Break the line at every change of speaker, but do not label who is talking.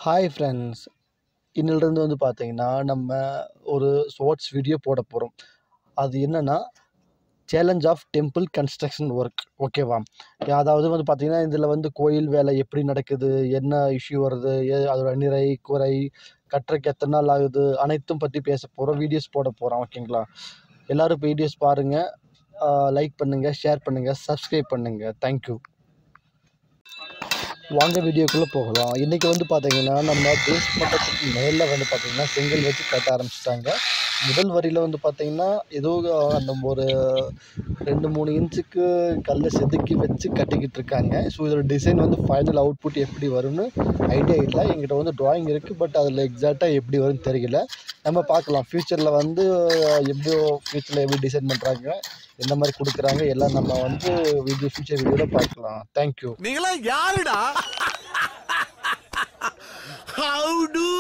hi friends இன்னிலிருந்து வந்து பார்த்தீங்கன்னா நம்ம ஒரு ஷார்ட்ஸ் வீடியோ போட போகிறோம் அது என்னென்னா challenge of temple construction work ஓகேவா அதாவது வந்து பார்த்திங்கன்னா இதில் வந்து கோயில் வேலை எப்படி நடக்குது என்ன இஷ்யூ வருது ஏ- அதோட நிறை குறை கட்டுறக்கு எத்தனை நாள் ஆகுது அனைத்தும் பற்றி பேச போகிறோம் வீடியோஸ் போட போகிறோம் ஓகேங்களா எல்லோரும் வீடியோஸ் பாருங்கள் லைக் பண்ணுங்கள் ஷேர் பண்ணுங்கள் சப்ஸ்கிரைப் பண்ணுங்கள் தேங்க்யூ வாங்க வீடியோக்குள்ளே போகலாம் இன்றைக்கி வந்து பார்த்தீங்கன்னா நம்ம பேஸ் மட்டத்துக்கு மேலே வந்து பார்த்தீங்கன்னா செங்கல் வச்சு கட்ட ஆரம்பிச்சிட்டாங்க முதல் வரியில் வந்து பார்த்தீங்கன்னா ஏதோ அந்த ஒரு ரெண்டு மூணு இன்ச்சுக்கு கல்லை செதுக்கி வச்சு கட்டிக்கிட்டு இருக்காங்க ஸோ இதோட டிசைன் வந்து ஃபைனல் அவுட்புட் எப்படி வரும்னு ஐடியா இல்லை எங்கிட்ட வந்து டிராயிங் இருக்குது பட் அதில் எக்ஸாக்டாக எப்படி வரும்னு தெரியல நம்ம பார்க்கலாம் ஃப்யூச்சரில் வந்து எப்படியோ ஃப்யூச்சரில் எப்படி டிசைன் பண்ணுறாங்க எந்த மாதிரி கொடுக்குறாங்க எல்லாம் நம்ம வந்து வீடியோ ஃபியூச்சர் வீடியோவில் பார்க்கலாம் தேங்க்யூ
நீங்களா யாருடா ஹவு டு